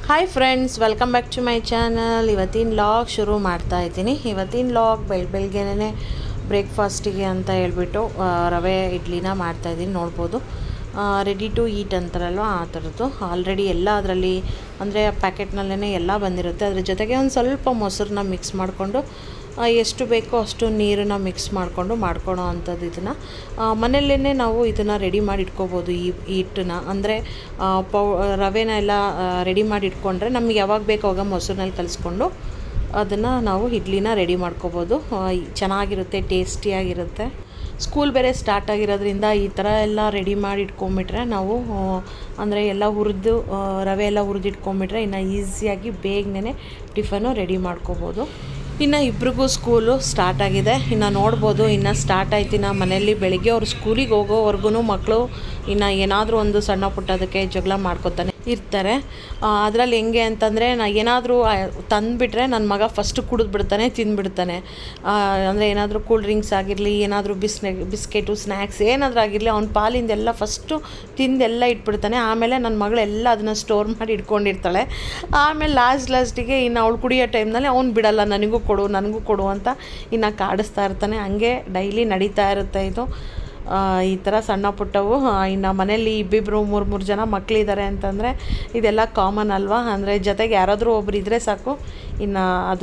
Hi friends welcome back to my channel ಇವತ್ತಿನ log ಶುರು ಮಾಡ್ತಾ ಇದ್ದೀನಿ ಇವತ್ತಿನ ಲಾಗ್ ಬೆಳ ಬೆಳಗ್ಗೆನೇ ಬ್ರೇಕ್ಫಾಸ್ಟಿಗೆ ಅಂತ ಹೇಳ್ಬಿಟ್ಟು ಆ, ರವೆ ಇಡ್ಲಿನ ಮಾಡ್ತಾಯಿದ್ದೀನಿ ನೋಡ್ಬೋದು ರೆಡಿ ಟು ಈಟ್ ಅಂತಾರಲ್ವ ಆ ಥರದ್ದು ಆಲ್ರೆಡಿ ಎಲ್ಲ ಅದರಲ್ಲಿ ಅಂದರೆ ಪ್ಯಾಕೆಟ್ನಲ್ಲೇ ಎಲ್ಲ ಬಂದಿರುತ್ತೆ ಅದ್ರ ಜೊತೆಗೆ ಒಂದು ಸ್ವಲ್ಪ ಮೊಸರನ್ನ ಮಿಕ್ಸ್ ಮಾಡಿಕೊಂಡು ಆ, ಎಷ್ಟು ಬೇಕೋ ಅಷ್ಟು ನೀರನ್ನು ಮಿಕ್ಸ್ ಮಾಡಿಕೊಂಡು ಮಾಡ್ಕೊಳೋ ಅಂಥದ್ದು ಇದನ್ನು ಮನೆಯಲ್ಲೇ ನಾವು ಇದನ್ನು ರೆಡಿ ಮಾಡಿ ಇಟ್ಕೋಬೋದು ಈ ಈ ಹಿಟ್ಟನ್ನ ಅಂದರೆ ಪೌ ರವೆನ ಎಲ್ಲ ರೆಡಿ ಮಾಡಿ ಇಟ್ಕೊಂಡ್ರೆ ನಮಗೆ ಯಾವಾಗ ಬೇಕೋ ಆವಾಗ ಮೊಸರಿನಲ್ಲಿ ಕಲಿಸ್ಕೊಂಡು ಅದನ್ನು ನಾವು ಇಡ್ಲಿನ ರೆಡಿ ಮಾಡ್ಕೋಬೋದು ಆ, ಚೆನ್ನಾಗಿರುತ್ತೆ ಟೇಸ್ಟಿಯಾಗಿರುತ್ತೆ ಸ್ಕೂಲ್ ಬೇರೆ ಸ್ಟಾರ್ಟ್ ಆಗಿರೋದ್ರಿಂದ ಈ ಥರ ಎಲ್ಲ ರೆಡಿ ಮಾಡಿ ಇಟ್ಕೊಂಬಿಟ್ರೆ ನಾವು ಅಂದರೆ ಎಲ್ಲ ಹುರಿದು ಆ, ರವೆ ಎಲ್ಲ ಹುರಿದು ಇಟ್ಕೊಂಬಿಟ್ರೆ ಇನ್ನು ಈಸಿಯಾಗಿ ಬೇಗನೆ ಟಿಫನು ರೆಡಿ ಮಾಡ್ಕೋಬೋದು ಇನ್ನು ಇಬ್ರಿಗೂ ಸ್ಕೂಲು ಸ್ಟಾರ್ಟ್ ಆಗಿದೆ ಇನ್ನು ನೋಡ್ಬೋದು ಇನ್ನು ಸ್ಟಾರ್ಟ್ ಆಯ್ತು ಇನ್ನು ಮನೆಯಲ್ಲಿ ಬೆಳಿಗ್ಗೆ ಅವ್ರು ಸ್ಕೂಲಿಗೆ ಹೋಗೋವರೆಗೂ ಮಕ್ಕಳು ಇನ್ನು ಏನಾದರೂ ಒಂದು ಸಣ್ಣ ಪುಟ್ಟದಕ್ಕೆ ಜಗಳ ಮಾಡ್ಕೊತಾನೆ ಇರ್ತಾರೆ ಅದರಲ್ಲಿ ಹೆಂಗೆ ಅಂತಂದರೆ ನಾ ಏನಾದರೂ ತಂದುಬಿಟ್ರೆ ನನ್ನ ಮಗ ಫಸ್ಟ್ ಕುಡಿದು ಬಿಡ್ತಾನೆ ತಿಂದುಬಿಡ್ತಾನೆ ಅಂದರೆ ಏನಾದರೂ ಕೂಲ್ ಡ್ರಿಂಕ್ಸ್ ಆಗಿರಲಿ ಏನಾದರೂ ಬಿಸ್ನೆ ಬಿಸ್ಕೆಟು ಸ್ನ್ಯಾಕ್ಸ್ ಏನಾದರೂ ಆಗಿರಲಿ ಅವ್ನ ಪಾಲಿಂದೆಲ್ಲ ಫಸ್ಟು ತಿಂದೆಲ್ಲ ಇಟ್ಬಿಡ್ತಾನೆ ಆಮೇಲೆ ನನ್ನ ಮಗಳೆಲ್ಲ ಅದನ್ನು ಸ್ಟೋರ್ ಮಾಡಿ ಇಟ್ಕೊಂಡಿರ್ತಾಳೆ ಆಮೇಲೆ ಲಾಸ್ಟ್ ಲಾಸ್ಟಿಗೆ ಇನ್ನು ಅವಳು ಕುಡಿಯೋ ಟೈಮ್ನಲ್ಲಿ ಅವ್ನು ಬಿಡಲ್ಲ ನನಗೂ ಕೊಡು ನನಗೂ ಕೊಡು ಅಂತ ಇನ್ನು ಕಾಡಿಸ್ತಾ ಇರ್ತಾನೆ ಹಂಗೆ ಡೈಲಿ ನಡೀತಾ ಇರುತ್ತೆ ಇದು ಆ, ಈ ಥರ ಸಣ್ಣ ಪುಟ್ಟವು ಆ, ಇನ್ನು ಮನೇಲಿ ಇಬ್ಬಿಬ್ಬರು ಮೂರು ಮೂರು ಜನ ಮಕ್ಕಳಿದ್ದಾರೆ ಅಂತಂದರೆ ಇದೆಲ್ಲ ಕಾಮನ್ ಅಲ್ವಾ ಅಂದರೆ ಜೊತೆಗೆ ಯಾರಾದರೂ ಒಬ್ರು ಇದ್ದರೆ ಸಾಕು ಇನ್ನು ಅದು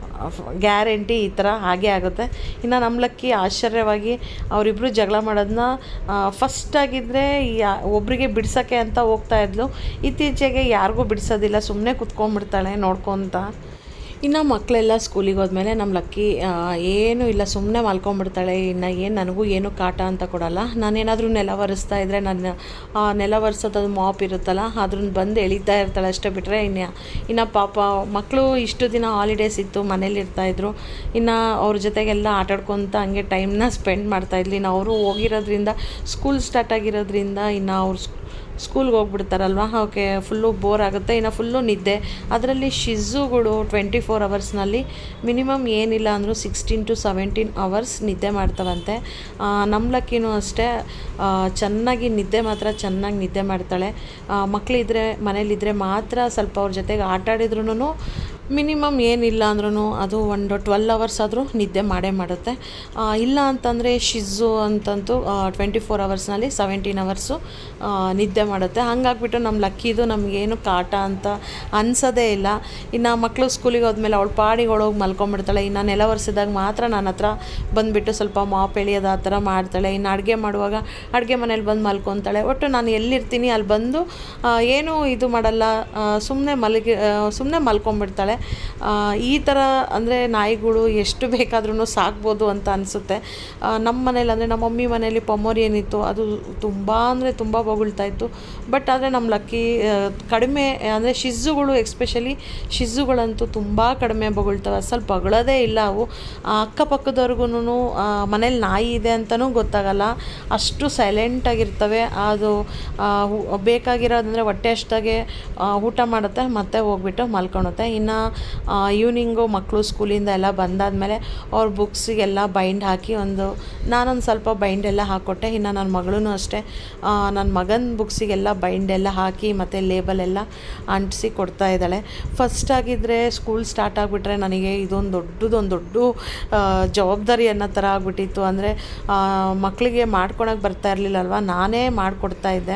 ಗ್ಯಾರಂಟಿ ಈ ಥರ ಹಾಗೆ ಆಗುತ್ತೆ ಇನ್ನು ನಮ್ಮ ಲಕ್ಕಿ ಆಶ್ಚರ್ಯವಾಗಿ ಅವರಿಬ್ಬರು ಜಗಳ ಮಾಡೋದನ್ನ ಫಸ್ಟ್ ಆಗಿದ್ದರೆ ಒಬ್ಬರಿಗೆ ಬಿಡ್ಸೋಕ್ಕೆ ಅಂತ ಹೋಗ್ತಾ ಇದ್ಲು ಇತ್ತೀಚೆಗೆ ಯಾರಿಗೂ ಬಿಡಿಸೋದಿಲ್ಲ ಸುಮ್ಮನೆ ಕುತ್ಕೊಂಡ್ಬಿಡ್ತಾಳೆ ನೋಡ್ಕೊತ ಇನ್ನು ಮಕ್ಕಳೆಲ್ಲ ಸ್ಕೂಲಿಗೆ ಹೋದ್ಮೇಲೆ ನಮ್ಮ ಲಕ್ಕಿ ಆ, ಏನೂ ಇಲ್ಲ ಸುಮ್ಮನೆ ಮಲ್ಕೊಂಡ್ಬಿಡ್ತಾಳೆ ಇನ್ನು ಏನು ನನಗೂ ಏನು ಕಾಟ ಅಂತ ಕೊಡಲ್ಲ ನಾನೇನಾದರೂ ನೆಲ ಒರೆಸ್ತಾ ಇದ್ದರೆ ನನ್ನ ಆ, ನೆಲ ಒರೆಸೋದು ಅದು ಮಾಪ್ ಇರುತ್ತಲ್ಲ ಅದ್ರನ್ನ ಬಂದು ಎಳಿತಾ ಇರ್ತಾಳೆ ಅಷ್ಟೇ ಬಿಟ್ಟರೆ ಇನ್ನು ಇನ್ನು ಪಾಪ ಮಕ್ಕಳು ಇಷ್ಟು ದಿನ ಹಾಲಿಡೇಸ್ ಇತ್ತು ಮನೇಲಿ ಇರ್ತಾಯಿದ್ರು ಇನ್ನು ಅವ್ರ ಜೊತೆಗೆಲ್ಲ ಆಟಾಡ್ಕೊತ ಹಂಗೆ ಟೈಮ್ನ ಸ್ಪೆಂಡ್ ಮಾಡ್ತಾಯಿದ್ಲಿ ಇನ್ನು ಅವರು ಹೋಗಿರೋದ್ರಿಂದ ಸ್ಕೂಲ್ ಸ್ಟಾರ್ಟ್ ಆಗಿರೋದ್ರಿಂದ ಇನ್ನು ಅವ್ರು ಸ್ಕೂಲ್ಗೆ ಹೋಗ್ಬಿಡ್ತಾರಲ್ವ ಓಕೆ ಫುಲ್ಲು ಬೋರ್ ಆಗುತ್ತೆ ಇನ್ನು ಫುಲ್ಲು ನಿದ್ದೆ ಅದರಲ್ಲಿ ಶಿಝುಗಳು ಟ್ವೆಂಟಿ ಫೋರ್ ಅವರ್ಸ್ನಲ್ಲಿ ಮಿನಿಮಮ್ ಏನಿಲ್ಲ ಅಂದರೂ ಸಿಕ್ಸ್ಟೀನ್ ಟು ಸೆವೆಂಟೀನ್ ಅವರ್ಸ್ ನಿದ್ದೆ ಮಾಡ್ತಾವಂತೆ ಆ, ನಮ್ಮ ಲಕ್ಕಿನೂ ಅಷ್ಟೇ ಆ, ಚೆನ್ನಾಗಿ ನಿದ್ದೆ ಮಾತ್ರ ಚೆನ್ನಾಗಿ ನಿದ್ದೆ ಮಾಡ್ತಾಳೆ ಆ, ಮಕ್ಕಳಿದ್ರೆ ಮನೇಲಿದ್ದರೆ ಮಾತ್ರ ಸ್ವಲ್ಪ ಅವ್ರ ಜೊತೆಗೆ ಆಟ ಆಡಿದ್ರೂ ಮಿನಿಮಮ್ ಏನಿಲ್ಲ ಅಂದ್ರೂ ಅದು ಒಂದು ಟ್ವೆಲ್ ಅವರ್ಸ್ ಆದರೂ ನಿದ್ದೆ ಮಾಡೇ ಮಾಡುತ್ತೆ ಆ, ಇಲ್ಲ ಅಂತಂದರೆ ಶಿಝು ಅಂತಂತೂ ಟ್ವೆಂಟಿ ಫೋರ್ ಅವರ್ಸ್ನಲ್ಲಿ ಸೆವೆಂಟೀನ್ ಅವರ್ಸು ನಿದ್ದೆ ಮಾಡುತ್ತೆ ಹಾಗಾಗ್ಬಿಟ್ಟು ನಮ್ಮ ಲಕ್ಕಿದು ನಮಗೇನು ಕಾಟ ಅಂತ ಅನ್ಸೋದೇ ಇಲ್ಲ ಇನ್ನು ಮಕ್ಕಳು ಸ್ಕೂಲಿಗೆ ಹೋದ್ಮೇಲೆ ಅವಳು ಪಾಡಿಗೆ ಒಳಗೆ ಮಲ್ಕೊಂಡ್ಬಿಡ್ತಾಳೆ ಇನ್ನು ನೆಲ ಒರೆಸಿದಾಗ ಮಾತ್ರ ನನ್ನ ಹತ್ರ ಬಂದುಬಿಟ್ಟು ಸ್ವಲ್ಪ ಮಾಪ್ ಎಳೆಯೋದು ಆ ಥರ ಮಾಡ್ತಾಳೆ ಇನ್ನು ಅಡುಗೆ ಮಾಡುವಾಗ ಅಡುಗೆ ಮನೇಲಿ ಬಂದು ಮಲ್ಕೊತಾಳೆ ಒಟ್ಟು ನಾನು ಎಲ್ಲಿರ್ತೀನಿ ಅಲ್ಲಿ ಬಂದು ಆ, ಏನೂ ಇದು ಮಾಡಲ್ಲ ಸುಮ್ಮನೆ ಮಲಗಿ ಸುಮ್ಮನೆ ಮಲ್ಕೊಂಡ್ಬಿಡ್ತಾಳೆ ಆ, ಈ ಥರ ಅಂದರೆ ನಾಯಿಗಳು ಎಷ್ಟು ಬೇಕಾದ್ರೂ ಸಾಕ್ಬೋದು ಅಂತ ಅನಿಸುತ್ತೆ ನಮ್ಮ ಮನೇಲಿ ಅಂದರೆ ನಮ್ಮ ಮಮ್ಮಿ ಮನೇಲಿ ಪೊಮೋರಿಯನ್ ಇತ್ತು ಅದು ತುಂಬ ಅಂದರೆ ತುಂಬ ಬೊಗಳ್ತಾ ಇತ್ತು ಬಟ್ ಆದರೆ ನಮ್ಮ ಲಕ್ಕಿ ಆ, ಕಡಿಮೆ ಅಂದರೆ ಶಿಝುಗಳು ಎಕ್ಸ್ಪೆಷಲಿ ಶಿಝುಗಳಂತೂ ತುಂಬ ಕಡಿಮೆ ಬೊಗಳ್ತವೆ ಅಸಲು ಬಗಳೋದೇ ಇಲ್ಲ ಅವು ಆ ಅಕ್ಕಪಕ್ಕದವ್ರಿಗೂ ಮನೇಲಿ ನಾಯಿ ಇದೆ ಅಂತಲೂ ಗೊತ್ತಾಗಲ್ಲ ಅಷ್ಟು ಸೈಲೆಂಟಾಗಿರ್ತವೆ ಅದು ಆ, ಹು- ಬೇಕಾಗಿರೋದಂದರೆ ಹೊಟ್ಟೆ ಅಷ್ಟಾಗೆ ಆ, ಊಟ ಮಾಡುತ್ತೆ ಮತ್ತೆ ಹೋಗ್ಬಿಟ್ಟು ಮಲ್ಕೊಳುತ್ತೆ ಇನ್ನು ಈವ್ನಿಂಗು ಮಕ್ಕಳು ಸ್ಕೂಲಿಂದ ಎಲ್ಲ ಬಂದಾದಮೇಲೆ ಅವ್ರ ಬುಕ್ಸಿಗೆಲ್ಲ ಬೈಂಡ್ ಹಾಕಿ ಒಂದು ನಾನೊಂದು ಸ್ವಲ್ಪ ಬೈಂಡ್ ಎಲ್ಲ ಹಾಕ್ಕೊಟ್ಟೆ ಇನ್ನು ನನ್ನ ಮಗಳೂ ಅಷ್ಟೇ ಆ, ನನ್ನ ಮಗನ ಬುಕ್ಸಿಗೆಲ್ಲ ಬೈಂಡ್ ಎಲ್ಲ ಹಾಕಿ ಮತ್ತು ಲೇಬಲ್ ಎಲ್ಲ ಅಂಟಿಸಿ ಕೊಡ್ತಾ ಇದ್ದಾಳೆ ಫಸ್ಟ್ ಆಗಿದ್ದರೆ ಸ್ಕೂಲ್ ಸ್ಟಾರ್ಟ್ ಆಗಿಬಿಟ್ರೆ ನನಗೆ ಇದೊಂದು ದೊಡ್ಡದೊಂದು ದೊಡ್ಡ ಆ, ಜವಾಬ್ದಾರಿ ಅನ್ನೋ ಥರ ಆಗ್ಬಿಟ್ಟಿತ್ತು ಅಂದರೆ ಮಕ್ಕಳಿಗೆ ಮಾಡ್ಕೊಳಕ್ಕೆ ಬರ್ತಾ ಇರಲಿಲ್ಲಲ್ವ ನಾನೇ ಮಾಡಿಕೊಡ್ತಾ ಇದ್ದೆ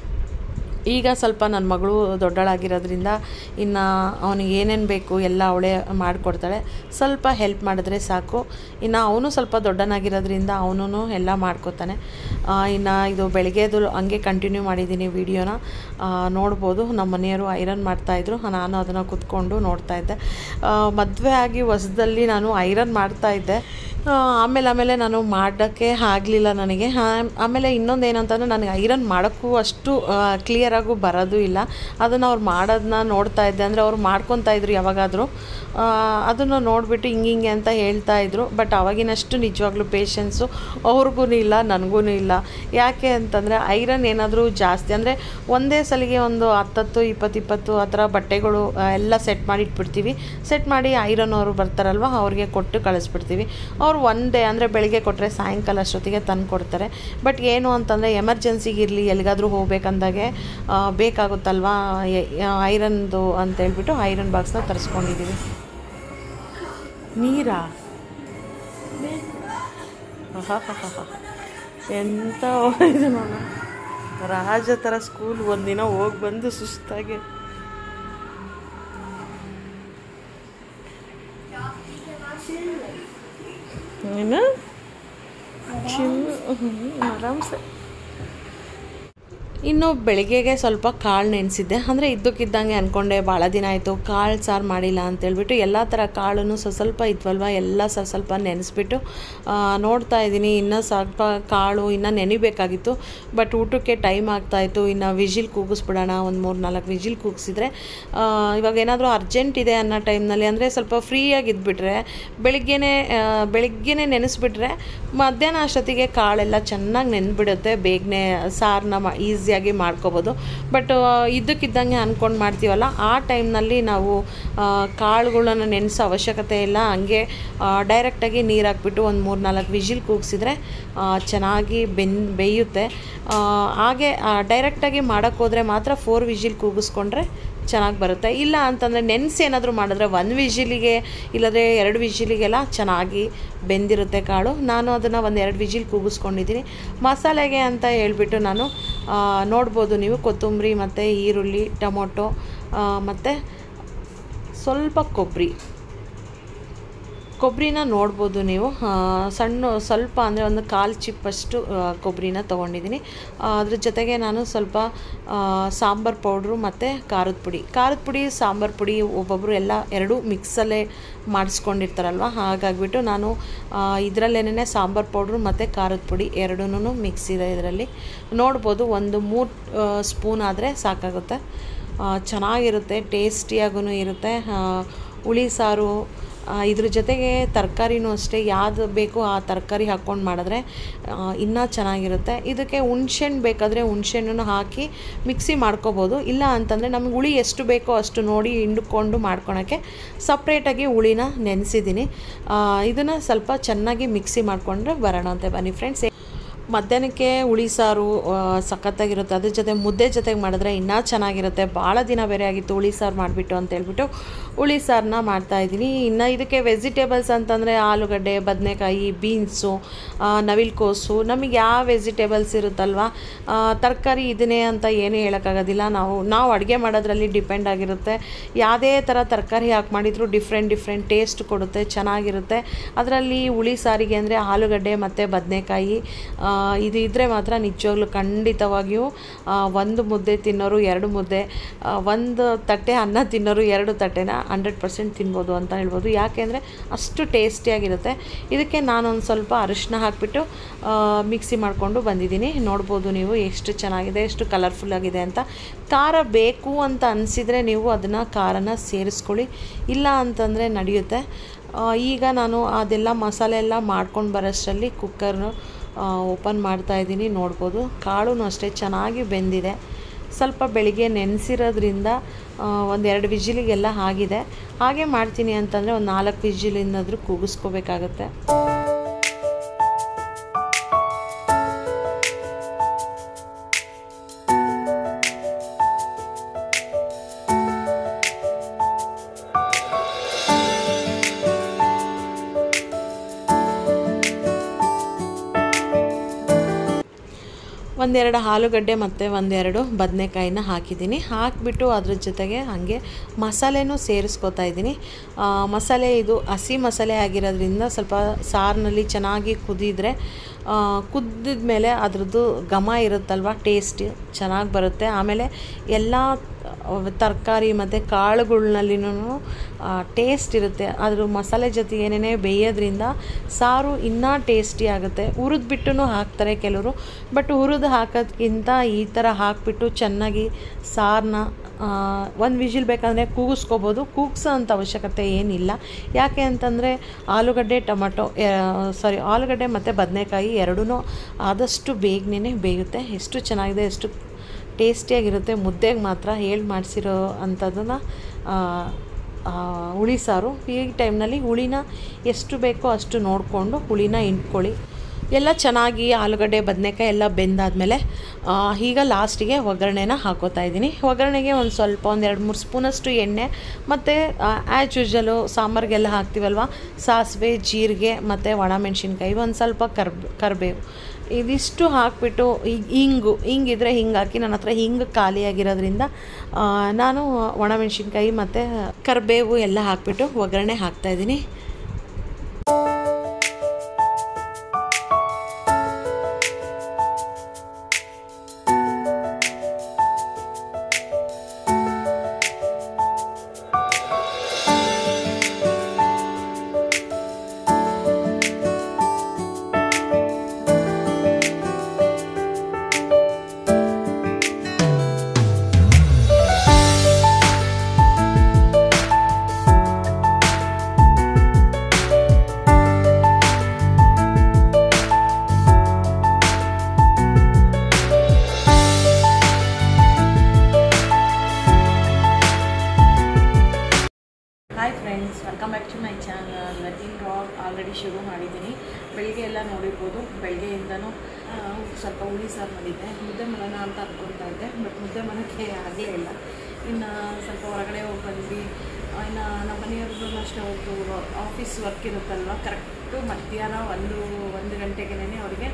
ಈಗ ಸ್ವಲ್ಪ ನನ್ನ ಮಗಳು ದೊಡ್ಡಳಾಗಿರೋದ್ರಿಂದ ಇನ್ನು ಅವನಿಗೆ ಏನೇನು ಬೇಕು ಎಲ್ಲ ಅವಳೇ ಮಾಡಿಕೊಡ್ತಾಳೆ ಸ್ವಲ್ಪ ಹೆಲ್ಪ್ ಮಾಡಿದ್ರೆ ಸಾಕು ಇನ್ನು ಅವನು ಸ್ವಲ್ಪ ದೊಡ್ಡನಾಗಿರೋದ್ರಿಂದ ಅವನು ಎಲ್ಲ ಮಾಡ್ಕೋತಾನೆ ಇನ್ನು ಇದು ಬೆಳಗ್ಗೆದು ಹಂಗೆ ಕಂಟಿನ್ಯೂ ಮಾಡಿದ್ದೀನಿ ವಿಡಿಯೋನ ನೋಡ್ಬೋದು ನಮ್ಮ ಮನೆಯವರು ಐರನ್ ಮಾಡ್ತಾಯಿದ್ರು ನಾನು ಅದನ್ನು ಕುತ್ಕೊಂಡು ನೋಡ್ತಾ ಇದ್ದೆ ಮದುವೆ ಆಗಿ ಹೊಸದಲ್ಲಿ ನಾನು ಐರನ್ ಮಾಡ್ತಾಯಿದ್ದೆ ಆಮೇಲೆ ಆಮೇಲೆ ನಾನು ಮಾಡೋಕ್ಕೆ ಆಗಲಿಲ್ಲ ನನಗೆ ಆ- ಆಮೇಲೆ ಇನ್ನೊಂದು ಏನಂತಂದರೆ ನನಗೆ ಐರನ್ ಮಾಡೋಕ್ಕೂ ಅಷ್ಟು ಕ್ಲಿಯರಾಗೂ ಬರೋದು ಇಲ್ಲ ಅದನ್ನು ಅವ್ರು ಮಾಡೋದನ್ನ ನೋಡ್ತಾ ಇದ್ದೆ ಅಂದರೆ ಅವ್ರು ಮಾಡ್ಕೊತಾ ಇದ್ರು ಯಾವಾಗಾದರೂ ಅದನ್ನು ನೋಡಿಬಿಟ್ಟು ಹಿಂಗೆ ಹಿಂಗೆ ಅಂತ ಹೇಳ್ತಾ ಇದ್ರು ಬಟ್ ಅವಾಗಿನಷ್ಟು ನಿಜವಾಗ್ಲೂ ಪೇಷನ್ಸು ಅವ್ರಿಗೂ ಇಲ್ಲ ನನಗೂ ಇಲ್ಲ ಯಾಕೆ ಅಂತಂದರೆ ಐರನ್ ಏನಾದರೂ ಜಾಸ್ತಿ ಅಂದರೆ ಒಂದೇ ಸಲಿಗೆ ಒಂದು ಹತ್ತತ್ತು ಇಪ್ಪತ್ತು ಇಪ್ಪತ್ತು ಆ ಥರ ಬಟ್ಟೆಗಳು ಆ, ಎಲ್ಲ ಸೆಟ್ ಮಾಡಿ ಇಟ್ಬಿಡ್ತೀವಿ ಸೆಟ್ ಮಾಡಿ ಐರನ್ ಅವರು ಬರ್ತಾರಲ್ವ ಅವ್ರಿಗೆ ಕೊಟ್ಟು ಕಳಿಸ್ಬಿಡ್ತೀವಿ ಅವ್ರು ಒನ್ ಡೇ ಅಂದರೆ ಬೆಳಿಗ್ಗೆ ಕೊಟ್ಟರೆ ಸಾಯಂಕಾಲ ಅಷ್ಟೊತ್ತಿಗೆ ತಂದು ಕೊಡ್ತಾರೆ ಬಟ್ ಏನು ಅಂತಂದರೆ ಎಮರ್ಜೆನ್ಸಿಗೆ ಇರಲಿ ಎಲ್ಲಿಗಾದರೂ ಹೋಗ್ಬೇಕಂದಾಗೆ ಆ, ಬೇಕಾಗುತ್ತಲ್ವಾ ಐರನ್ದು ಅಂತ ಹೇಳ್ಬಿಟ್ಟು ಐರನ್ ಬಾಕ್ಸ್ನ ತರಿಸ್ಕೊಂಡಿದ್ದೀವಿ ನೀರಾ ಆಹಾಹಾಹಾಹಾ. ಎಂಥ ಇದು ನೋಡ ರಾಜ ಥರ ಸ್ಕೂಲ್ ಒಂದಿನ ಹೋಗಿ ಬಂದು ಸುಸ್ತಾಗಿ ಏನು ಚಿಲ್ ಆರಾಮ್ಸೆ ಇನ್ನು ಬೆಳಿಗ್ಗೆಗೆ ಸ್ವಲ್ಪ ಕಾಳು ನೆನೆಸಿದ್ದೆ ಅಂದರೆ ಇದ್ದಕ್ಕಿದ್ದಂಗೆ ಅಂದ್ಕೊಂಡೆ ಭಾಳ ದಿನ ಆಯಿತು ಕಾಳು ಸಾರು ಮಾಡಿಲ್ಲ ಅಂತೇಳ್ಬಿಟ್ಟು ಎಲ್ಲ ಥರ ಕಾಳನ್ನು ಸ್ವಲ್ಪ ಸ್ವಲ್ಪ ಇದ್ವಲ್ವ ಎಲ್ಲ ಸ್ವಲ್ಪ ಸ್ವಲ್ಪ ನೆನೆಸ್ಬಿಟ್ಟು ಆ, ನೋಡ್ತಾ ಇದ್ದೀನಿ ಇನ್ನೂ ಸ್ವಲ್ಪ ಕಾಳು ಇನ್ನೂ ನೆನಿಬೇಕಾಗಿತ್ತು ಬಟ್ ಊಟಕ್ಕೆ ಟೈಮ್ ಆಗ್ತಾಯಿತ್ತು ಇನ್ನು ವಿಜಿಲ್ ಕೂಗಿಸ್ಬಿಡೋಣ ಒಂದು ಮೂರು ನಾಲ್ಕು ವಿಜಿಲ್ ಕೂಗಿಸಿದ್ರೆ ಇವಾಗ ಏನಾದರೂ ಅರ್ಜೆಂಟ್ ಇದೆ ಅನ್ನೋ ಟೈಮ್ನಲ್ಲಿ ಅಂದರೆ ಸ್ವಲ್ಪ ಫ್ರೀಯಾಗಿ ಇದ್ಬಿಟ್ರೆ ಬೆಳಿಗ್ಗೆನೇ ಆ, ಬೆಳಿಗ್ಗೆನೇ ನೆನೆಸ್ಬಿಟ್ರೆ ಮಧ್ಯಾಹ್ನ ಅಷ್ಟೊತ್ತಿಗೆ ಕಾಳೆಲ್ಲ ಚೆನ್ನಾಗಿ ನೆನ್ಬಿಡುತ್ತೆ ಬೇಗನೆ ಸಾರನ್ನ ಮಾ ಈಸಿಯಾಗಿ ಮಾಡ್ಕೋಬೋದು ಬಟ್ ಇದ್ದಕ್ಕಿದ್ದಂಗೆ ಅಂದ್ಕೊಂಡು ಮಾಡ್ತೀವಲ್ಲ ಆ ಟೈಮ್ನಲ್ಲಿ ನಾವು ಆ, ಕಾಳುಗಳನ್ನ ನೆನೆಸೋ ಅವಶ್ಯಕತೆ ಇಲ್ಲ ಹಂಗೆ ಡೈರೆಕ್ಟಾಗಿ ನೀರು ಹಾಕ್ಬಿಟ್ಟು ಒಂದು ಮೂರು ನಾಲ್ಕು ವಿಜಿಲ್ ಕೂಗಿಸಿದ್ರೆ ಚೆನ್ನಾಗಿ ಬೆನ್ ಬೇಯುತ್ತೆ ಆ, ಹಾಗೆ ಡೈರೆಕ್ಟಾಗಿ ಮಾಡೋಕ್ಕೋದ್ರೆ ಮಾತ್ರ ಫೋರ್ ವಿಜಿಲ್ ಕೂಗಿಸ್ಕೊಂಡ್ರೆ ಚೆನ್ನಾಗಿ ಬರುತ್ತೆ ಇಲ್ಲ ಅಂತಂದರೆ ನೆನೆಸಿ ಏನಾದರೂ ಮಾಡಿದ್ರೆ ಒಂದು ವಿಜಿಲಿಗೆ ಇಲ್ಲದ್ರೆ ಎರಡು ವಿಜಿಲಿಗೆಲ್ಲ ಚೆನ್ನಾಗಿ ಬೆಂದಿರುತ್ತೆ ಕಾಳು ನಾನು ಅದನ್ನು ಒಂದು ಎರಡು ವಿಜಿಲ್ ಕೂಗಿಸ್ಕೊಂಡಿದ್ದೀನಿ ಮಸಾಲೆಗೆ ಅಂತ ಹೇಳ್ಬಿಟ್ಟು ನಾನು ಆ, ನೋಡ್ಬೋದು ನೀವು ಕೊತ್ತಂಬರಿ ಮತ್ತು ಈರುಳ್ಳಿ ಟೊಮೊಟೊ ಮತ್ತು ಸ್ವಲ್ಪ ಕೊಬ್ಬರಿ ಕೊಬ್ಬರಿನ ನೋಡ್ಬೋದು ನೀವು ಆ, ಸಣ್ಣ ಸ್ವಲ್ಪ ಅಂದರೆ ಒಂದು ಕಾಲು ಚಿಪ್ಪಷ್ಟು ಆ, ಕೊಬ್ಬರಿನ ತೊಗೊಂಡಿದ್ದೀನಿ ಆ, ಅದ್ರ ಜೊತೆಗೆ ನಾನು ಸ್ವಲ್ಪ ಆ, ಸಾಂಬಾರ್ ಪೌಡ್ರು ಮತ್ತು ಖಾರದ ಪುಡಿ ಖಾರದ ಪುಡಿ ಸಾಂಬಾರ್ ಪುಡಿ ಒಬ್ಬೊಬ್ಬರು ಎಲ್ಲ ಎರಡೂ ಮಿಕ್ಸಲ್ಲೇ ಮಾಡಿಸ್ಕೊಂಡಿರ್ತಾರಲ್ವ ಹಾಗಾಗಿಬಿಟ್ಟು ನಾನು ಇದರಲ್ಲೇನೆ ಸಾಂಬಾರ್ ಪೌಡ್ರು ಮತ್ತು ಖಾರದ ಪುಡಿ ಎರಡೂ ಮಿಕ್ಸ್ ಇದೆ ಇದರಲ್ಲಿ ನೋಡ್ಬೋದು ಒಂದು ಮೂರು ಸ್ಪೂನ್ ಆದರೆ ಸಾಕಾಗುತ್ತೆ ಆ, ಚೆನ್ನಾಗಿರುತ್ತೆ ಟೇಸ್ಟಿಯಾಗೂ ಇರುತ್ತೆ ಆ, ಹುಳಿ ಸಾರು ಆ, ಇದ್ರ ಜೊತೆಗೆ ತರಕಾರಿನೂ ಅಷ್ಟೇ ಯಾವುದು ಬೇಕೋ ಆ ತರಕಾರಿ ಹಾಕ್ಕೊಂಡು ಮಾಡಿದ್ರೆ ಇನ್ನೂ ಚೆನ್ನಾಗಿರುತ್ತೆ ಇದಕ್ಕೆ ಹುಣ್ಸೆಹಣ್ಣು ಬೇಕಾದರೆ ಹುಣ್ಸೆಹಣ್ಣನ್ನು ಹಾಕಿ ಮಿಕ್ಸಿ ಮಾಡ್ಕೋಬೋದು ಇಲ್ಲ ಅಂತಂದರೆ ನಮ್ಗೆ ಹುಳಿ ಎಷ್ಟು ಬೇಕೋ ಅಷ್ಟು ನೋಡಿ ಹಿಂಡ್ಕೊಂಡು ಮಾಡ್ಕೊಳಕ್ಕೆ ಸಪ್ರೇಟಾಗಿ ಹುಳಿನ ನೆನೆಸಿದ್ದೀನಿ ಇದನ್ನು ಸ್ವಲ್ಪ ಚೆನ್ನಾಗಿ ಮಿಕ್ಸಿ ಮಾಡಿಕೊಂಡ್ರೆ ಬರೋಣ ಅಂತ ಬನ್ನಿ ಫ್ರೆಂಡ್ಸ್ ಮಧ್ಯಾಹ್ನಕ್ಕೆ ಹುಳಿ ಸಾರು ಆ, ಸಖತ್ತಾಗಿರುತ್ತೆ ಅದ್ರ ಜೊತೆ ಮುದ್ದೆ ಜೊತೆಗೆ ಮಾಡಿದ್ರೆ ಇನ್ನೂ ಚೆನ್ನಾಗಿರುತ್ತೆ ಭಾಳ ದಿನ ಬೇರೆ ಆಗಿತ್ತು ಹುಳಿ ಸಾರು ಮಾಡಿಬಿಟ್ಟು ಅಂತ ಹೇಳ್ಬಿಟ್ಟು ಹುಳಿ ಸಾರನ್ನ ಮಾಡ್ತಾಯಿದ್ದೀನಿ ಇನ್ನು ಇದಕ್ಕೆ ವೆಜಿಟೇಬಲ್ಸ್ ಅಂತಂದರೆ ಆಲೂಗಡ್ಡೆ ಬದನೆಕಾಯಿ ಬೀನ್ಸು ನವಿಲ್ಕೋಸು ನಮಗೆ ಯಾವ ವೆಜಿಟೇಬಲ್ಸ್ ಇರುತ್ತಲ್ವ ತರಕಾರಿ ಇದನ್ನೇ ಅಂತ ಏನೂ ಹೇಳೋಕ್ಕಾಗೋದಿಲ್ಲ ನಾವು ನಾವು ಅಡುಗೆ ಮಾಡೋದ್ರಲ್ಲಿ ಡಿಪೆಂಡ್ ಆಗಿರುತ್ತೆ ಯಾವುದೇ ಥರ ತರಕಾರಿ ಹಾಕಿ ಮಾಡಿದರೂ ಡಿಫ್ರೆಂಟ್ ಡಿಫ್ರೆಂಟ್ ಟೇಸ್ಟ್ ಕೊಡುತ್ತೆ ಚೆನ್ನಾಗಿರುತ್ತೆ ಅದರಲ್ಲಿ ಹುಳಿ ಸಾರಿಗೆ ಅಂದರೆ ಆಲೂಗಡ್ಡೆ ಮತ್ತು ಬದನೆಕಾಯಿ ಇದು ಇದ್ದರೆ ಮಾತ್ರ ನಿಜವಾಗ್ಲೂ ಖಂಡಿತವಾಗಿಯೂ ಆ, ಒಂದು ಮುದ್ದೆ ತಿನ್ನೋರು ಎರಡು ಮುದ್ದೆ ಆ, ಒಂದು ತಟ್ಟೆ ಅನ್ನ ತಿನ್ನೋರು ಎರಡು ತಟ್ಟೆನ ಹಂಡ್ರೆಡ್ ಪರ್ಸೆಂಟ್ ತಿನ್ಬೋದು ಅಂತ ಹೇಳ್ಬೋದು ಯಾಕೆಂದರೆ ಅಷ್ಟು ಟೇಸ್ಟಿಯಾಗಿರುತ್ತೆ ಇದಕ್ಕೆ ನಾನೊಂದು ಸ್ವಲ್ಪ ಅರಿಶಿನ ಹಾಕಿಬಿಟ್ಟು ಮಿಕ್ಸಿ ಮಾಡಿಕೊಂಡು ಬಂದಿದ್ದೀನಿ ನೋಡ್ಬೋದು ನೀವು ಎಷ್ಟು ಚೆನ್ನಾಗಿದೆ ಎಷ್ಟು ಕಲರ್ಫುಲ್ ಆಗಿದೆ ಅಂತ ಖಾರ ಬೇಕು ಅಂತ ಅನಿಸಿದರೆ ನೀವು ಅದನ್ನು ಖಾರನ ಸೇರಿಸ್ಕೊಳ್ಳಿ ಇಲ್ಲ ಅಂತಂದರೆ ನಡೆಯುತ್ತೆ ಆ, ಈಗ ನಾನು ಅದೆಲ್ಲ ಮಸಾಲೆ ಎಲ್ಲ ಮಾಡ್ಕೊಂಡು ಬರೋಷ್ಟರಲ್ಲಿ ಕುಕ್ಕರ್ನು ಓಪನ್ ಮಾಡ್ತಾ ಇದ್ದೀನಿ ನೋಡ್ಬೋದು ಕಾಳು ಅಷ್ಟೇ ಚೆನ್ನಾಗಿ ಬೆಂದಿದೆ ಸ್ವಲ್ಪ ಬೆಳಿಗ್ಗೆ ನೆನೆಸಿರೋದ್ರಿಂದ ಒಂದೆರಡು ವಿಜಿಲಿಗೆಲ್ಲ ಆಗಿದೆ ಹಾಗೆ ಮಾಡ್ತೀನಿ ಅಂತಂದರೆ ಒಂದು ನಾಲ್ಕು ವಿಜಿಲಿಂದಾದರೂ ಕೂಗಿಸ್ಕೋಬೇಕಾಗತ್ತೆ ಒಂದೆರಡು ಆಲೂಗಡ್ಡೆ ಮತ್ತು ಒಂದೆರಡು ಬದನೆಕಾಯಿನ ಹಾಕಿದ್ದೀನಿ ಹಾಕಿಬಿಟ್ಟು ಅದ್ರ ಜೊತೆಗೆ ಹಾಗೆ ಮಸಾಲೆನೂ ಸೇರಿಸ್ಕೊತಾ ಇದ್ದೀನಿ ಆ, ಮಸಾಲೆ ಇದು ಹಸಿ ಮಸಾಲೆ ಆಗಿರೋದ್ರಿಂದ ಸ್ವಲ್ಪ ಸಾರಿನಲ್ಲಿ ಚೆನ್ನಾಗಿ ಕುದಿದ್ರೆ ಕುದ್ದಿದ ಮೇಲೆ ಅದ್ರದ್ದು ಘಮ ಇರುತ್ತಲ್ವ ಟೇಸ್ಟ್ ಚೆನ್ನಾಗಿ ಬರುತ್ತೆ ಆಮೇಲೆ ಎಲ್ಲ ತರಕಾರಿ ಮತ್ತು ಕಾಳುಗಳ್ನಲ್ಲಿನೂ ಟೇಸ್ಟ್ ಇರುತ್ತೆ ಅದ್ರ ಮಸಾಲೆ ಜೊತೆಗೆ ಏನೇನೇ ಬೇಯೋದ್ರಿಂದ ಸಾರು ಇನ್ನೂ ಟೇಸ್ಟಿ ಆಗುತ್ತೆ ಹುರಿದ್ಬಿಟ್ಟು ಹಾಕ್ತಾರೆ ಕೆಲವರು ಬಟ್ ಹುರಿದು ಹಾಕೋದ್ಕಿಂತ ಈ ಥರ ಹಾಕಿಬಿಟ್ಟು ಚೆನ್ನಾಗಿ ಸಾರನ್ನ ಒಂದು ವಿಜಿಲ್ ಬೇಕಂದರೆ ಕೂಗಿಸ್ಕೋಬೋದು ಕೂಗ್ಸೋ ಅಂಥ ಅವಶ್ಯಕತೆ ಏನಿಲ್ಲ ಯಾಕೆ ಅಂತಂದರೆ ಆಲೂಗಡ್ಡೆ ಟೊಮಟೊ ಸಾರಿ ಆಲೂಗಡ್ಡೆ ಮತ್ತು ಬದನೆಕಾಯಿ ಎರಡೂ ಆದಷ್ಟು ಬೇಗನೆ ಬೇಯುತ್ತೆ ಎಷ್ಟು ಚೆನ್ನಾಗಿದೆ ಎಷ್ಟು ಟೇಸ್ಟಿಯಾಗಿರುತ್ತೆ ಮುದ್ದೆಗೆ ಮಾತ್ರ ಹೇಳಿ ಮಾಡಿಸಿರೋ ಅಂಥದ್ದನ್ನು ಹುಳಿ ಸಾರು ಈ ಟೈಮ್ನಲ್ಲಿ ಹುಳಿನ ಎಷ್ಟು ಬೇಕೋ ಅಷ್ಟು ನೋಡಿಕೊಂಡು ಹುಳಿನ ಇಂಟ್ಕೊಳ್ಳಿ ಎಲ್ಲ ಚೆನ್ನಾಗಿ ಆಲೂಗಡ್ಡೆ ಬದನೆಕಾಯಿ ಎಲ್ಲ ಬೆಂದಾದಮೇಲೆ ಈಗ ಲಾಸ್ಟಿಗೆ ಒಗ್ಗರಣೆನ ಹಾಕೋತಾ ಇದ್ದೀನಿ ಒಗ್ಗರಣೆಗೆ ಒಂದು ಸ್ವಲ್ಪ ಒಂದು ಎರಡು ಮೂರು ಸ್ಪೂನಷ್ಟು ಎಣ್ಣೆ ಮತ್ತು ಆ್ಯಸ್ ಯೂಶಲು ಸಾಂಬಾರಿಗೆಲ್ಲ ಹಾಕ್ತೀವಲ್ವ ಸಾಸಿವೆ ಜೀರಿಗೆ ಮತ್ತು ಒಣಮೆಣ್ಸಿನ್ಕಾಯಿ ಒಂದು ಸ್ವಲ್ಪ ಕರ್ಬ್ ಕರಿಬೇವು ಇದಿಷ್ಟು ಹಾಕಿಬಿಟ್ಟು ಈಗ ಹಿಂಗು ಹಿಂಗಿದ್ರೆ ಹಿಂಗೆ ಹಾಕಿ ನನ್ನ ಹತ್ರ ಹಿಂಗೆ ಖಾಲಿಯಾಗಿರೋದ್ರಿಂದ ನಾನು ಒಣಮೆಣ್ಸಿನ್ಕಾಯಿ ಮತ್ತು ಕರಿಬೇವು ಎಲ್ಲ ಹಾಕಿಬಿಟ್ಟು ಒಗ್ಗರಣೆ ಹಾಕ್ತಾಯಿದ್ದೀನಿ hi friends welcome back to my channel ಇವತ್ತಿನ ವ್ಲಾಗ್ ಆಲ್ರೆಡಿ ಶುರು ಮಾಡಿದ್ದೀನಿ ಬೆಳಿಗ್ಗೆ ಎಲ್ಲ ನೋಡಿರ್ಬೋದು ಬೆಳಗ್ಗೆಯಿಂದನೂ ಆ, ಸ್ವಲ್ಪ ಹುಳಿ ಸಾರು ಮಾಡಿದ್ದೆ ಮುದ್ದೆ ಮಾಡೋಣ ಅಂತ ಅಂದ್ಕೊಳ್ತಾ ಇದ್ದೆ ಬಟ್ ಮುದ್ದೆ ಮಾಡೋಕ್ಕೆ ಆಗಲೇ ಇಲ್ಲ ಇನ್ನು ಸ್ವಲ್ಪ ಹೊರಗಡೆ ಹೋಗಿ ಬಂದ್ವಿ ಆ, ಇನ್ನು ನಮ್ಮ ಮನೆಯವ್ರದ್ದು ಅಷ್ಟೇ ಅವ್ರದ್ದು ಆಫೀಸ್ ವರ್ಕ್ ಇರುತ್ತಲ್ವ ಕರೆಕ್ಟು ಮಧ್ಯಾಹ್ನ ಒಂದು ಒಂದು ಗಂಟೆಗೆ ಅವರಿಗೆ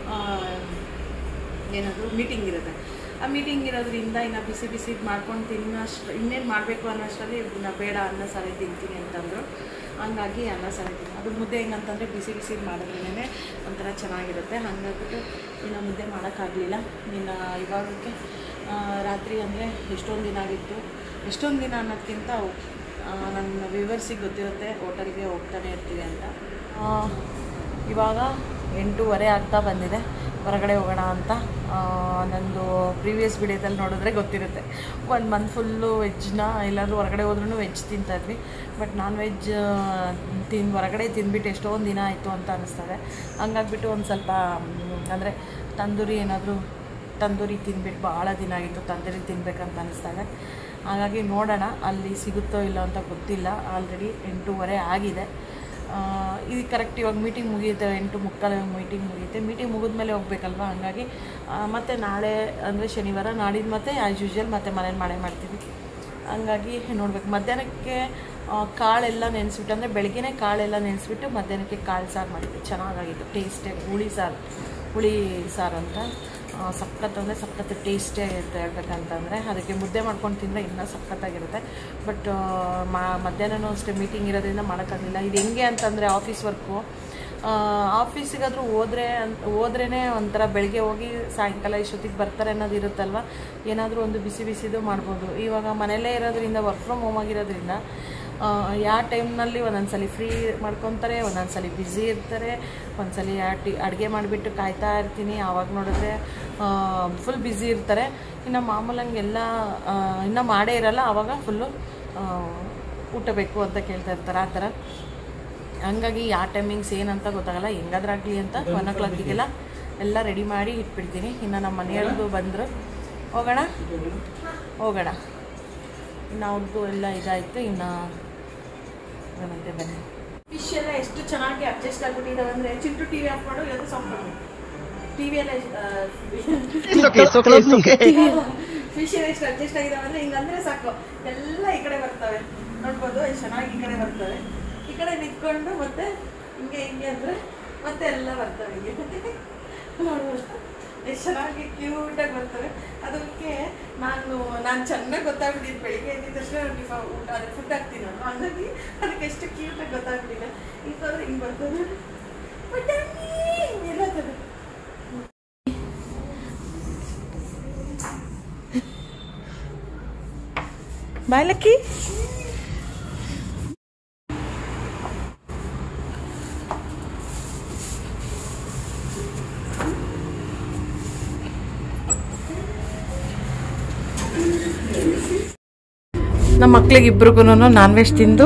ಏನಾದರೂ ಮೀಟಿಂಗ್ ಇರುತ್ತೆ ಆ ಮೀಟಿಂಗ್ ಇರೋದ್ರಿಂದ ಇನ್ನು ಬಿಸಿ ಬಿಸಿ ಮಾಡ್ಕೊಂಡು ತಿನ್ನೋಷ್ಟು ಇನ್ನೇನು ಮಾಡಬೇಕು ಅನ್ನೋಷ್ಟರಲ್ಲಿ ಇನ್ನು ಬೇಡ ಅನ್ನ ಸಾರಿ ತಿಂತೀನಿ ಅಂತಂದರು ಹಂಗಾಗಿ ಅನ್ನ ಸಾರಿ ತಿಂತೀನಿ ಅದು ಮುದ್ದೆ ಹೆಂಗಂತಂದರೆ ಬಿಸಿ ಬಿಸಿ ಮಾಡಿದ್ರೇ ಒಂಥರ ಚೆನ್ನಾಗಿರುತ್ತೆ ಹಾಗಾಗ್ಬಿಟ್ಟು ಇನ್ನು ಮುದ್ದೆ ಮಾಡೋಕ್ಕಾಗಲಿಲ್ಲ ಇನ್ನು ಇವಾಗಕ್ಕೆ ಆ, ರಾತ್ರಿ ಅಂದರೆ ಎಷ್ಟೊಂದು ದಿನ ಆಗಿತ್ತು ಎಷ್ಟೊಂದು ದಿನ ಅನ್ನೋದಕ್ಕಿಂತ ಆ, ನನ್ನ ವ್ಯೂವರ್ಸಿಗೆ ಗೊತ್ತಿರುತ್ತೆ ಹೋಟೆಲ್ಗೆ ಹೋಗ್ತಾನೆ ಇರ್ತೀವಿ ಅಂತ ಆ, ಇವಾಗ ಎಂಟೂವರೆ ಆಗ್ತಾ ಬಂದಿದೆ ಹೊರಗಡೆ ಹೋಗೋಣ ಅಂತ ಆ, ನಂದು ಪ್ರೀವಿಯಸ್ ವಿಡಿಯೋದಲ್ಲಿ ನೋಡಿದ್ರೆ ಗೊತ್ತಿರುತ್ತೆ ಒಂದು ಮಂತ್ ಫುಲ್ಲು ವೆಜ್ನ ಎಲ್ಲಾದರೂ ಹೊರಗಡೆ ಹೋದ್ರೂ ವೆಜ್ ತಿಂತಾಯಿದ್ವಿ ಬಟ್ ನಾನ್ ವೆಜ್ ತಿಂದು ಹೊರಗಡೆ ತಿಂದ್ಬಿಟ್ಟು ಎಷ್ಟೊಂದು ದಿನ ಆಯಿತು ಅಂತ ಅನ್ನಿಸ್ತದೆ ಹಂಗಾಗ್ಬಿಟ್ಟು ಒಂದು ಸ್ವಲ್ಪ ಅಂದರೆ ತಂದೂರಿ ಏನಾದರೂ ತಂದೂರಿ ತಿಂದ್ಬಿಟ್ಟು ಭಾಳ ದಿನ ಆಗಿತ್ತು ತಂದೂರಿ ತಿನ್ಬೇಕಂತ ಅನಿಸ್ತಾಯಿದೆ ಹಾಗಾಗಿ ನೋಡೋಣ ಅಲ್ಲಿ ಸಿಗುತ್ತೋ ಇಲ್ಲ ಅಂತ ಗೊತ್ತಿಲ್ಲ ಆಲ್ರೆಡಿ ಎಂಟೂವರೆ ಆಗಿದೆ ಆ, ಇದು ಕರೆಕ್ಟ್ ಇವಾಗ ಮೀಟಿಂಗ್ ಮುಗಿಯುತ್ತೆ ಎಂಟು ಮುಕ್ಕಾಲು ಮೀಟಿಂಗ್ ಮುಗಿಯುತ್ತೆ ಮೀಟಿಂಗ್ ಮುಗಿದ್ಮೇಲೆ ಹೋಗ್ಬೇಕಲ್ವ ಹಾಗಾಗಿ ಆ, ಮತ್ತೆ ನಾಳೆ ಅಂದರೆ ಶನಿವಾರ ನಾಡಿದ್ದು ಮತ್ತೆ ಆ್ಯಸ್ ಯೂಶ್ವಲ್ ಮತ್ತೆ ಮನೇಲಿ ಮಾಡೇ ಮಾಡ್ತೀವಿ ಹಂಗಾಗಿ ನೋಡ್ಬೇಕು ಮಧ್ಯಾಹ್ನಕ್ಕೆ ಆ, ಕಾಳೆಲ್ಲ ನೆನೆಸ್ಬಿಟ್ಟು ಅಂದರೆ ಬೆಳಗ್ಗೆನೇ ಕಾಳೆಲ್ಲ ನೆನೆಸ್ಬಿಟ್ಟು ಮಧ್ಯಾಹ್ನಕ್ಕೆ ಕಾಳು ಸಾರು ಮಾಡಿದ್ದೆ ಚೆನ್ನಾಗಾಗಿತ್ತು ಟೇಸ್ಟಿಯಾಗಿ ಹುಳಿ ಸಾರು ಹುಳಿ ಸಾರು ಅಂತ ಆ, ಸಖತ್ ಅಂದರೆ ಸಖತ್ ಟೇಸ್ಟಿಯಾಗಿರುತ್ತೆ ಹೇಳ್ಬೇಕಂತಂದರೆ ಅದಕ್ಕೆ ಮುದ್ದೆ ಮಾಡ್ಕೊಂಡು ತಿಂದರೆ ಇನ್ನೂ ಸಖತ್ತಾಗಿರುತ್ತೆ ಬಟ್ ಮಾ ಮಧ್ಯಾಹ್ನನೂ ಅಷ್ಟೇ ಮೀಟಿಂಗ್ ಇರೋದ್ರಿಂದ ಮಾಡೋಕ್ಕಾಗಲಿಲ್ಲ ಇದು ಹೆಂಗೆ ಅಂತಂದರೆ ಆಫೀಸ್ ವರ್ಕು ಆಫೀಸಿಗಾದರೂ ಹೋದ್ರೆ ಅಂತ ಹೋದ್ರೇ ಒಂಥರ ಬೆಳಗ್ಗೆ ಹೋಗಿ ಸಾಯಂಕಾಲ ಇಷ್ಟೊತ್ತಿಗೆ ಬರ್ತಾರೆ ಅನ್ನೋದು ಇರುತ್ತಲ್ವ ಏನಾದರೂ ಒಂದು ಬಿಸಿ ಬಿಸಿದು ಮಾಡ್ಬೋದು ಇವಾಗ ಮನೆಯಲ್ಲೇ ಇರೋದ್ರಿಂದ ವರ್ಕ್ ಫ್ರಮ್ ಹೋಮ್ ಆಗಿರೋದ್ರಿಂದ ಯಾವ ಟೈಮ್ನಲ್ಲಿ ಒಂದೊಂದು ಸಲ ಫ್ರೀ ಮಾಡ್ಕೊತಾರೆ ಒಂದೊಂದು ಸಲ ಬ್ಯುಸಿ ಇರ್ತಾರೆ ಒಂದು ಸಲ ಟಿ ಅಡುಗೆ ಮಾಡಿಬಿಟ್ಟು ಕಾಯ್ತಾ ಇರ್ತೀನಿ ಆವಾಗ ನೋಡಿದ್ರೆ ಫುಲ್ ಬ್ಯುಸಿ ಇರ್ತಾರೆ ಇನ್ನು ಮಾಮೂಲಂಗೆಲ್ಲ ಇನ್ನೂ ಮಾಡೇ ಇರಲ್ಲ ಆವಾಗ ಫುಲ್ಲು ಊಟ ಬೇಕು ಅಂತ ಕೇಳ್ತಾ ಇರ್ತಾರೆ ಆ ಥರ ಹಂಗಾಗಿ ಯಾವ ಟೈಮಿಂಗ್ಸ್ ಏನಂತ ಗೊತ್ತಾಗಲ್ಲ ಹೆಂಗಾದ್ರಾಗಲಿ ಅಂತ ಒನ್ ಓ ಕ್ಲಾಕಿಗೆಲ್ಲ ಎಲ್ಲ ರೆಡಿ ಮಾಡಿ ಇಟ್ಬಿಡ್ತೀನಿ ಇನ್ನು ನಮ್ಮ ಮನೆಯವ್ರದ್ದು ಬಂದರು ಹೋಗೋಣ ಹೋಗೋಣ ಇನ್ನು ಅವ್ರದ್ದು ಎಲ್ಲ ಇದಾಯಿತು ಇನ್ನು ಮತ್ತೆ ಬನ್ನಿ ಫಿಶ್ ಎಲ್ಲ ಎಷ್ಟು ಚೆನ್ನಾಗಿ ಅಡ್ಜಸ್ಟ್ ಆಗ್ಬಿಟ್ಟಿದ್ದಾವೆ ಅಂದರೆ ಚಿಂಟು ಟಿ ವಿ ಆಫ್ ಮಾಡು ಇವತ್ತು ಸಾಂಗ್ ಮಾಡು ಟಿ ವಿ ಎಲ್ಲ It's okay, it's okay, it's okay. Fish ಎಲ್ಲ ಎಷ್ಟು ಅಡ್ಜಸ್ಟ್ ಆಗಿದಾವೆ ಅಂದರೆ ಹಿಂಗಂದ್ರೆ ಸಾಕು ಎಲ್ಲ ಈ ಕಡೆ ಬರ್ತವೆ ನೋಡ್ಬೋದು ಎಷ್ಟು ಚೆನ್ನಾಗಿ ಈ ಕಡೆ ಬರ್ತವೆ ಈ ಕಡೆ ನಿಂತ್ಕೊಂಡು ಮತ್ತೆ ಹಿಂಗೆ ಹಿಂಗೆ ಅಂದರೆ ಮತ್ತೆ ಎಲ್ಲ ಬರ್ತವೆ ಹಿಂಗೆ ನೋಡ್ಬೋದು ಎಷ್ಟು ಚೆನ್ನಾಗಿ ಕ್ಯೂಟಾಗಿ ಬರ್ತವೆ ಅದಕ್ಕೆ ನಾನು ನಾನು ಚೆನ್ನಾಗಿ ಗೊತ್ತಾಗ್ಬಿಟ್ಟಿದ್ದು ಬೆಳಿಗ್ಗೆ ಎದ್ದಿದ ತಕ್ಷಣ ನನಗೆ ಫ- ಊಟ ಅದಕ್ಕೆ ಫುಡ್ ಹಾಕ್ತೀನಿ ನಾನು ಹಂಗಾಗಿ ಅದಕ್ಕೆ ಎಷ್ಟು ಕ್ಯೂಟಾಗಿ ಗೊತ್ತಾಗ್ಬಿಟ್ಟಿಲ್ಲ ಹಿಂಗಾದ್ರೆ ಹಿಂಗೆ ಬರ್ತದೆ ಬಟ್ ಹಿಂಗೆಲ್ಲ ತದೆ ಬಾಯ್ ಲಕ್ಕಿ ನಮ್ಮ ಮಕ್ಳಿಗೆ ಇಬ್ರಿಗೂ ನಾನ್ ವೆಜ್ ತಿಂದು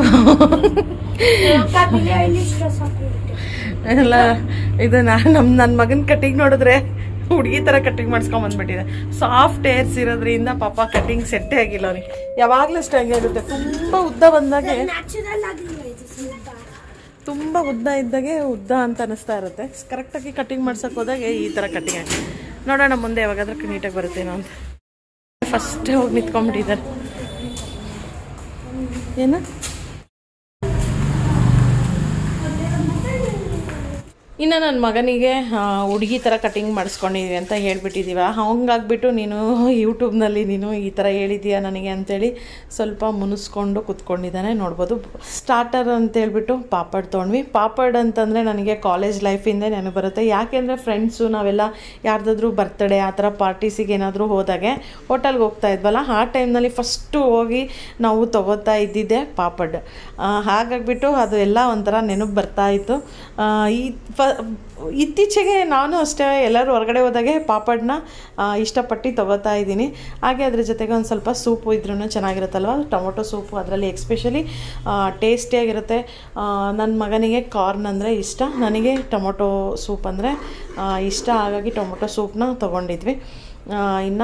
ಎಲ್ಲ ಇದು ನಾನು ನಮ್ಮ ನನ್ನ ಮಗನ ಕಟಿಂಗ್ ನೋಡಿದ್ರೆ ಹುಡುಗಿ ಥರ ಕಟಿಂಗ್ ಮಾಡಿಸ್ಕೊಂಡ್ ಬಂದ್ಬಿಟ್ಟಿದೆ ಸಾಫ್ಟ್ ಏರ್ಸ್ ಇರೋದ್ರಿಂದ ಪಾಪ ಕಟಿಂಗ್ ಸೆಟ್ಟೇ ಆಗಿಲ್ಲ ಅವ್ನಿಗೆ ಯಾವಾಗಲೂ ಅಷ್ಟೇ ಹಂಗೆ ಇರುತ್ತೆ ತುಂಬ ಉದ್ದ ಬಂದಾಗೆ ನ್ಯಾಚುರಲ್ ಆಗಿಲ್ವಾ ಇದು ಸ್ವಲ್ಪ ತುಂಬ ಉದ್ದ ಇದ್ದಾಗೆ ಉದ್ದ ಅಂತ ಅನಿಸ್ತಾ ಇರುತ್ತೆ ಕರೆಕ್ಟಾಗಿ ಕಟಿಂಗ್ ಮಾಡ್ಸಕ್ಕೆ ಹೋದಾಗ ಈ ಥರ ಕಟಿಂಗ್ ಆಗಿ ನೋಡೋಣ ಮುಂದೆ ಯಾವಾಗಾದ್ರೂ ನೀಟಾಗಿ ಬರುತ್ತೇನೋ ಅಂತ ಫಸ್ಟ್ ಹೋಗಿ ನಿಂತ್ಕೊಂಡ್ಬಿಟ್ಟಿದ್ದಾರೆ ಏನು ಇನ್ನು ನನ್ನ ಮಗನಿಗೆ ಹುಡುಗಿ ಥರ ಕಟಿಂಗ್ ಮಾಡಿಸ್ಕೊಂಡಿದ್ವಿ ಅಂತ ಹೇಳ್ಬಿಟ್ಟಿದ್ದೀವ ಹಂಗಾಗ್ಬಿಟ್ಟು ನೀನು ಯೂಟ್ಯೂಬ್ನಲ್ಲಿ ನೀನು ಈ ಥರ ಹೇಳಿದೀಯ ನನಗೆ ಅಂತೇಳಿ ಸ್ವಲ್ಪ ಮುನಿಸ್ಕೊಂಡು ಕುತ್ಕೊಂಡಿದ್ದಾನೆ ನೋಡ್ಬೋದು ಸ್ಟಾರ್ಟರ್ ಅಂತ ಹೇಳ್ಬಿಟ್ಟು ಪಾಪಡ್ ತೊಗೊಂಡ್ವಿ ಪಾಪಡ್ ಅಂತಂದರೆ ನನಗೆ ಕಾಲೇಜ್ ಲೈಫಿಂದ ನೆನಪು ಬರುತ್ತೆ ಯಾಕೆಂದರೆ ಫ್ರೆಂಡ್ಸು ನಾವೆಲ್ಲ ಯಾರ್ದಾದ್ರೂ ಬರ್ತ್ಡೇ ಆ ಥರ ಪಾರ್ಟೀಸಿಗೆ ಏನಾದರೂ ಹೋದಾಗೆ ಹೋಟೆಲ್ಗೆ ಹೋಗ್ತಾ ಇದ್ವಲ್ಲ ಆ ಟೈಮ್ನಲ್ಲಿ ಫಸ್ಟು ಹೋಗಿ ನಾವು ತೊಗೋತಾ ಇದ್ದಿದ್ದೆ ಪಾಪಡ್ ಆ, ಹಾಗಾಗ್ಬಿಟ್ಟು ಅದು ಎಲ್ಲ ಒಂಥರ ನೆನಪು ಬರ್ತಾ ಇತ್ತು ಆ, ಈ ಫ ಇತ್ತೀಚೆಗೆ ನಾನು ಅಷ್ಟೇ ಎಲ್ಲರೂ ಹೊರಗಡೆ ಹೋದಾಗೆ ಪಾಪಡ್ನ ಆ, ಇಷ್ಟಪಟ್ಟು ತೊಗೋತಾ ಇದ್ದೀನಿ ಹಾಗೆ ಅದ್ರ ಜೊತೆಗೆ ಒಂದು ಸ್ವಲ್ಪ ಸೂಪು ಇದ್ರೂ ಚೆನ್ನಾಗಿರುತ್ತಲ್ವ ಟೊಮೊಟೊ ಸೂಪು ಅದರಲ್ಲಿ ಎಕ್ಸ್ಪೆಷಲಿ ಟೇಸ್ಟಿಯಾಗಿರುತ್ತೆ ನನ್ನ ಮಗನಿಗೆ ಕಾರ್ನ್ ಅಂದರೆ ಇಷ್ಟ ನನಗೆ ಟೊಮೊಟೊ ಸೂಪ್ ಅಂದರೆ ಇಷ್ಟ ಹಾಗಾಗಿ ಟೊಮೊಟೊ ಸೂಪ್ನ ತೊಗೊಂಡಿದ್ವಿ ಇನ್ನು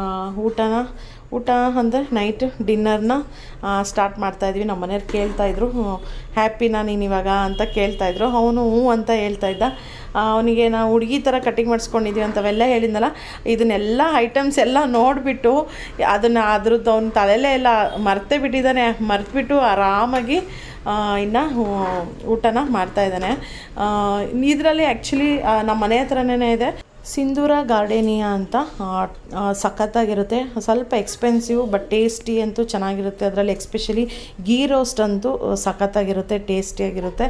ಊಟನ ಊಟ ಅಂದರೆ ನೈಟ್ ಡಿನ್ನರ್ನ ಸ್ಟಾರ್ಟ್ ಮಾಡ್ತಾಯಿದ್ವಿ ನಮ್ಮ ಮನೆಯವ್ರು ಕೇಳ್ತಾಯಿದ್ರು ಹ್ಯಾಪಿನಾ ನೀನು ಇವಾಗ ಅಂತ ಕೇಳ್ತಾಯಿದ್ರು ಅವನು ಹ್ಞೂ ಅಂತ ಹೇಳ್ತಾ ಇದ್ದ ಅವನಿಗೆ ನಾವು ಹುಡುಗಿ ಥರ ಕಟಿಂಗ್ ಮಾಡಿಸ್ಕೊಂಡಿದ್ವಿ ಅಂತವೆಲ್ಲ ಹೇಳಿದ್ನಲ್ಲ ಇದನ್ನೆಲ್ಲ ಐಟಮ್ಸ್ ಎಲ್ಲ ನೋಡಿಬಿಟ್ಟು ಅದನ್ನು ಅದ್ರದ್ದು ಅವ್ನ ತಲೆಯಲ್ಲೇ ಎಲ್ಲ ಮರ್ತೇ ಬಿಟ್ಟಿದ್ದಾನೆ ಮರೆತುಬಿಟ್ಟು ಆರಾಮಾಗಿ ಇನ್ನು ಊಟನ ಮಾಡ್ತಾ ಇದ್ದಾನೆ ಇದರಲ್ಲಿ ಆ್ಯಕ್ಚುಲಿ ನಮ್ಮ ಮನೆ ಹತ್ರನೇ ಇದೆ ಸಿಂಧೂರ ಗಾರ್ಡೇನಿಯಾ ಅಂತ ಆ, ಆ, ಸಖತ್ತಾಗಿರುತ್ತೆ ಸ್ವಲ್ಪ ಎಕ್ಸ್ಪೆನ್ಸಿವ್ ಬಟ್ ಟೇಸ್ಟಿ ಅಂತೂ ಚೆನ್ನಾಗಿರುತ್ತೆ ಅದರಲ್ಲಿ ಎಕ್ಸ್ಪೆಷಲಿ ಗೀ ರೋಸ್ಟ್ ಅಂತೂ ಆ, ಸಖತ್ತಾಗಿರುತ್ತೆ ಟೇಸ್ಟಿಯಾಗಿರುತ್ತೆ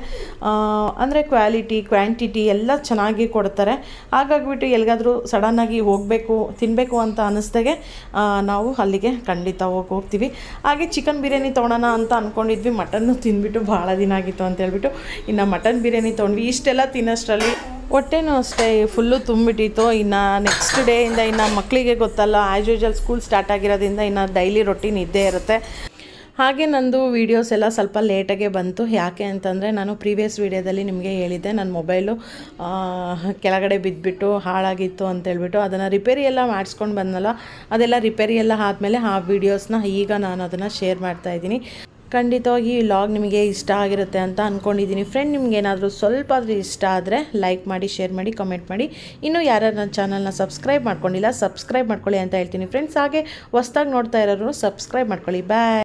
ಅಂದರೆ ಕ್ವಾಲಿಟಿ ಕ್ವಾಂಟಿಟಿ ಎಲ್ಲ ಚೆನ್ನಾಗಿ ಕೊಡ್ತಾರೆ ಹಾಗಾಗ್ಬಿಟ್ಟು ಎಲ್ಲಿಗಾದ್ರೂ ಸಡನ್ನಾಗಿ ಹೋಗಬೇಕು ತಿನ್ನಬೇಕು ಅಂತ ಅನ್ನಿಸ್ದಾಗೆ ಆ, ನಾವು ಅಲ್ಲಿಗೆ ಖಂಡಿತ ಹೋಗಿ ಹೋಗ್ತೀವಿ ಹಾಗೆ ಚಿಕನ್ ಬಿರಿಯಾನಿ ತೊಗೊಳೋಣ ಅಂತ ಅಂದ್ಕೊಂಡಿದ್ವಿ ಮಟನ್ನು ತಿಂದ್ಬಿಟ್ಟು ಭಾಳ ದಿನ ಆಗಿತ್ತು ಅಂತ ಹೇಳ್ಬಿಟ್ಟು ಇನ್ನು ಮಟನ್ ಬಿರಿಯಾನಿ ತೊಗೊಂಡ್ವಿ ಇಷ್ಟೆಲ್ಲ ತಿನ್ನೋಷ್ಟರಲ್ಲಿ ಹೊಟ್ಟೆನೂ ಅಷ್ಟೇ ಫುಲ್ಲು ತುಂಬಿಟ್ಟಿತ್ತು ಇನ್ನು ನೆಕ್ಸ್ಟ್ ಡೇಯಿಂದ ಇನ್ನು ಮಕ್ಕಳಿಗೆ ಗೊತ್ತಲ್ಲ ಆ್ಯಸ್ ಯೂಶಲ್ ಸ್ಕೂಲ್ ಸ್ಟಾರ್ಟ್ ಆಗಿರೋದ್ರಿಂದ ಇನ್ನು ಡೈಲಿ ರೊಟೀನ್ ಇದ್ದೇ ಇರುತ್ತೆ ಹಾಗೆ ನಂದು ವೀಡಿಯೋಸ್ ಎಲ್ಲ ಸ್ವಲ್ಪ ಲೇಟಾಗೆ ಬಂತು ಯಾಕೆ ಅಂತಂದರೆ ನಾನು ಪ್ರೀವಿಯಸ್ ವೀಡಿಯೋದಲ್ಲಿ ನಿಮಗೆ ಹೇಳಿದ್ದೆ ನನ್ನ ಮೊಬೈಲು ಕೆಳಗಡೆ ಬಿದ್ದುಬಿಟ್ಟು ಹಾಳಾಗಿತ್ತು ಅಂತೇಳ್ಬಿಟ್ಟು ಅದನ್ನು ರಿಪೇರಿ ಎಲ್ಲ ಮಾಡಿಸ್ಕೊಂಡು ಬಂದನಲ್ಲ ಅದೆಲ್ಲ ರಿಪೇರಿ ಎಲ್ಲ ಆದಮೇಲೆ ಆ ವೀಡಿಯೋಸ್ನ ಈಗ ನಾನು ಅದನ್ನು ಶೇರ್ ಮಾಡ್ತಾಯಿದ್ದೀನಿ ಖಂಡಿತವಾಗಿ ಈ ಲಾಗ್ ನಿಮಗೆ ಇಷ್ಟ ಆಗಿರುತ್ತೆ ಅಂತ ಅಂದ್ಕೊಂಡಿದ್ದೀನಿ ಫ್ರೆಂಡ್ ನಿಮ್ಗೆ ಏನಾದರೂ ಸ್ವಲ್ಪ ಆದರೂ ಇಷ್ಟ ಆದರೆ ಲೈಕ್ ಮಾಡಿ ಶೇರ್ ಮಾಡಿ ಕಮೆಂಟ್ ಮಾಡಿ ಇನ್ನೂ ಯಾರ್ಯಾರು ನನ್ನ ಚಾನಲ್ನ ಸಬ್ಸ್ಕ್ರೈಬ್ ಮಾಡ್ಕೊಂಡಿಲ್ಲ ಸಬ್ಸ್ಕ್ರೈಬ್ ಮಾಡ್ಕೊಳ್ಳಿ ಅಂತ ಹೇಳ್ತೀನಿ ಫ್ರೆಂಡ್ಸ್ ಹಾಗೆ ಹೊಸ್ದಾಗಿ ನೋಡ್ತಾ ಇರೋರು ಸಬ್ಸ್ಕ್ರೈಬ್ ಮಾಡ್ಕೊಳ್ಳಿ ಬಾಯ್